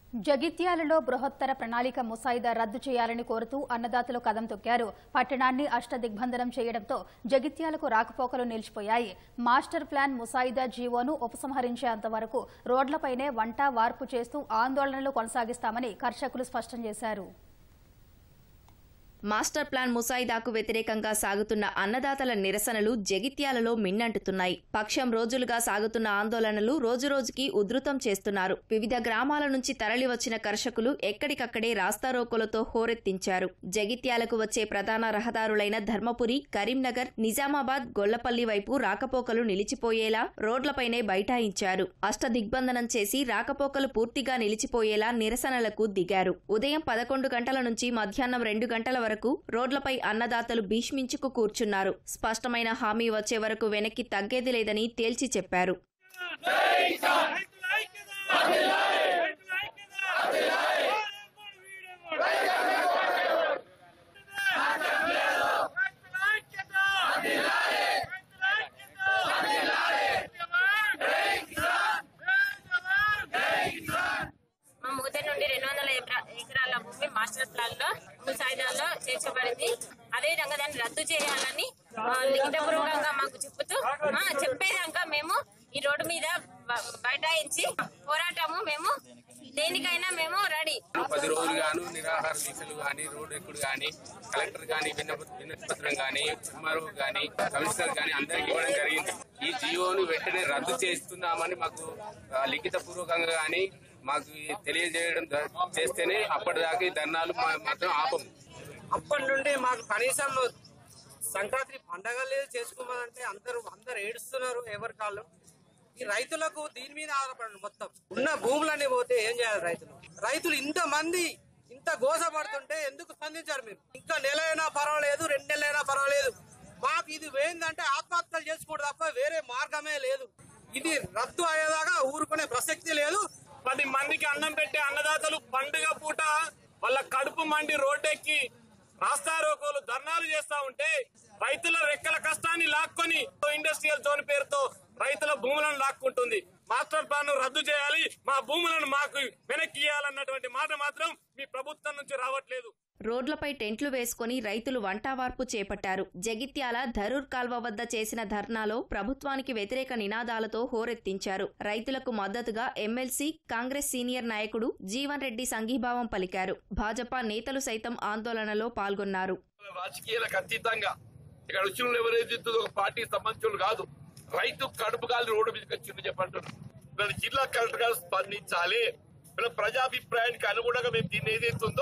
జగిత్యాలలో బృహత్తర ప్రణాళిక ముసాయిదా రద్దు చేయాలని కోరుతూ అన్నదాతలు కదం తొక్కారు పట్టణాన్ని అష్టదిగ్బంధనం చేయడంతో జగిత్యాలకు రాకపోకలు నిలిచిపోయాయి మాస్టర్ ప్లాన్ ముసాయిదా జీవోను ఉపసంహరించేంత వరకు రోడ్లపైనే వంట వార్పు చేస్తూ ఆందోళనలు కొనసాగిస్తామని కర్షకులు స్పష్టం చేశారు మాస్టర్ ప్లాన్ ముసాయిదాకు వ్యతిరేకంగా సాగుతున్న అన్నదాతల నిరసనలు జగిత్యాలలో మిన్నంటుతున్నాయి పక్షం రోజులుగా సాగుతున్న ఆందోళనలు రోజురోజుకి ఉధృతం చేస్తున్నారు వివిధ గ్రామాల నుంచి తరలివచ్చిన కర్షకులు ఎక్కడికక్కడే రాస్తారోకోలతో హోరెత్తించారు జగిత్యాలకు వచ్చే ప్రధాన రహదారులైన ధర్మపురి కరీంనగర్ నిజామాబాద్ గొల్లపల్లి వైపు రాకపోకలు నిలిచిపోయేలా రోడ్లపైనే బైఠాయించారు అష్టదిగ్బంధనం చేసి రాకపోకలు పూర్తిగా నిలిచిపోయేలా నిరసనలకు దిగారు ఉదయం పదకొండు గంటల నుంచి మధ్యాహ్నం రెండు గంటల వరకు రోడ్లపై అన్నదాతలు భీష్మించుకు కూర్చున్నారు స్పష్టమైన హామీ వచ్చే వరకు వెనక్కి తగ్గేది లేదని తేల్చి చెప్పారు మా మూత నుండి రెండు వందల ఎకరా- ఎకరాల భూమి మాస్టర్ ప్లాన్ లో ముసాయిదాలో చేర్చబడింది అదే విధంగా దాన్ని రద్దు చేయాలని ఆ, లిఖితపూర్వకంగా మాకు చెప్తూ ఆ, చెప్పేదాకా మేము ఈ రోడ్డు మీద బ- బైఠాయించి పోరాటము మేము దేనికైనా మేము రెడీ పది రోజులు గాను నిరాహార దీక్షలు గాని రోడ్డు ఎక్కుడు గాని కలెక్టర్ గాని విన్నప పత్రం గాని ఎంఆర్ఓ గాని కమిషనర్ గాని అందరికి ఇవ్వడం జరిగింది ఈ జియోను వెంటనే రద్దు చేస్తున్నామని మాకు ఆ, లిఖిత పూర్వకంగా గాని మాకు ఈ తెలియజేయడం ద- చేస్తేనే అప్పటిదాకా ఈ ధర్నాలు మా- మాత్రం ఆపము అప్పటి నుండి మాకు కనీసం సంక్రాంతి పండగ లేదు చేసుకోమనంటే అందరూ అందరు ఏడుస్తున్నారు ఎవరి కాళ్ళు ఈ రైతులకు దీని మీద ఆధారపడండి మొత్తం ఉన్న భూములన్నీ పోతే ఏం చేయాలి రైతులు రైతులు ఇంత మంది ఇంత గోసపడుతుంటే ఎందుకు స్పందించారు మీరు ఇంకా నెల అయినా పర్వాలేదు రెండు నెలలైనా పర్వాలేదు మాకు ఇది వేయిందంటే ఆత్మహత్యలు చేసుకోవడం తప్ప వేరే మార్గమే లేదు ఇది రద్దు అయ్యేదాకా ఊరుకునే ప్రసక్తి లేదు పది మందికి అన్నం పెట్టే అన్నదాతలు పండుగ పూట వాళ్ళ కడుపు మండి రోడ్డెక్కి రాస్తారోకోలు ధర్నాలు చేస్తా ఉంటే రైతుల రెక్కల కష్టాన్ని లాక్కొని ఇండస్ట్రియల్ జోన్ పేరుతో రైతుల భూములను లాక్కుంటుంది మాస్టర్ ప్లాన్ రద్దు చేయాలి మా భూములను మాకు వెనక్కి ఇవ్వాలన్నటువంటి మాట మాత్రం మీ ప్రభుత్వం నుంచి రావట్లేదు రోడ్లపై టెంట్లు వేసుకుని రైతులు వంటావార్పు చేపట్టారు జగిత్యాల ధరూర్ కాల్వ వద్ద చేసిన ధర్నాలో ప్రభుత్వానికి వ్యతిరేక నినాదాలతో హోరెత్తించారు రైతులకు మద్దతుగా ఎమ్మెల్సీ కాంగ్రెస్ సీనియర్ నాయకుడు జీవన్ రెడ్డి సంఘీభావం పలికారు భాజపా నేతలు సైతం ఆందోళనలో పాల్గొన్నారు రాజకీయాలకు అతీతంగా ఇక్కడ వచ్చిన వాళ్ళు ఎవరైతే ఇస్తుందో ఒక పార్టీకి సంబంధించిన వాళ్ళు కాదు రైతు కడుపు కాలి రోడ్డు మీదకి వచ్చింది చెప్పంటున్నారు వీళ్ళ జిల్లా కలెక్టర్ గారు స్పందించాలి వీళ్ళ ప్రజాభిప్రాయానికి అనుగుణంగా మేము దీన్ని ఏదైతుందో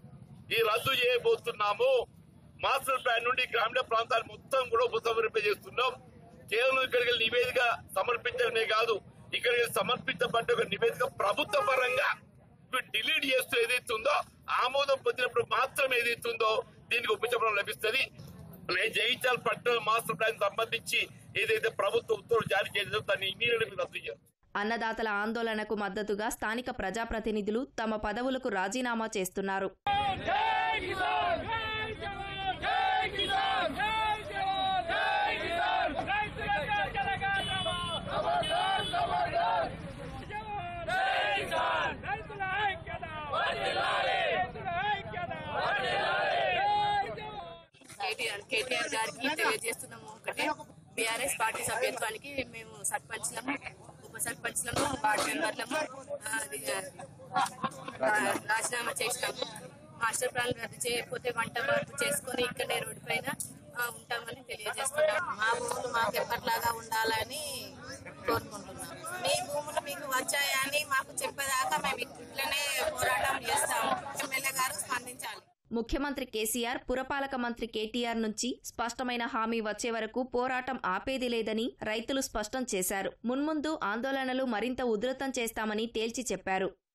ఈ రద్దు చేయబోతున్నాము మాస్టర్ ప్లాన్ నుండి గ్రామీణ ప్రాంతాలు మొత్తం కూడా ఉపసంహరింపజేస్తున్నాం కేవలం ఇక్కడికి నివేదిక సమర్పించడమే కాదు ఇక్కడికి సమర్పించబడ్డ ఒక నివేదిక ప్రభుత్వ పరంగా ఇప్పుడు డిలీట్ చేస్తూ ఏదైతుందో ఆమోదం పొందినప్పుడు మాత్రం ఏదైతుందో దీనికి ఉపశమనం లభిస్తుంది జగిత్యాల పట్టణ మాస్టర్ ప్లాన్ సంబంధించి ఏదైతే ప్రభుత్వ ఉత్తర్వులు జారీ చేసిందో దాన్ని ఇమీడియట్ రద్దు చేయాలి అన్నదాతల ఆందోళనకు మద్దతుగా స్థానిక ప్రజాప్రతినిధులు తమ పదవులకు రాజీనామా చేస్తున్నారు కేటీఆర్ కేటీఆర్ గారికి తెలియజేస్తున్నాము ఒకటే బీఆర్ఎస్ పార్టీ సభ్యత్వానికి మేము సర్పంచ్లము ఉప సర్పంచ్లము వార్డు మెంబర్లము ఆ, అది, ఆ, రాజీనామా చేసినాము మాస్టర్ ప్లాన్ రద్దు చేయకపోతే వంట మార్పు చేసుకొని ఇక్కడే రోడ్డు పైన ఆ, ఉంటామని తెలియజేస్తున్నాము మా భూములు మాకు ఎప్పటిలాగా ఉండాలని కోరుకుంటున్నాం మీ భూములు మీకు వచ్చాయని మాకు చెప్పేదాకా మేము ఇట్లనే పోరాటం చేస్తాము ఎమ్మెల్యే గారు స్పందించాలి ముఖ్యమంత్రి కేసీఆర్ పురపాలక మంత్రి కేటీఆర్ నుంచి స్పష్టమైన హామీ వచ్చే వరకు పోరాటం ఆపేది లేదని రైతులు స్పష్టం చేశారు మున్ముందు ఆందోళనలు మరింత ఉధృతం చేస్తామని తేల్చి చెప్పారు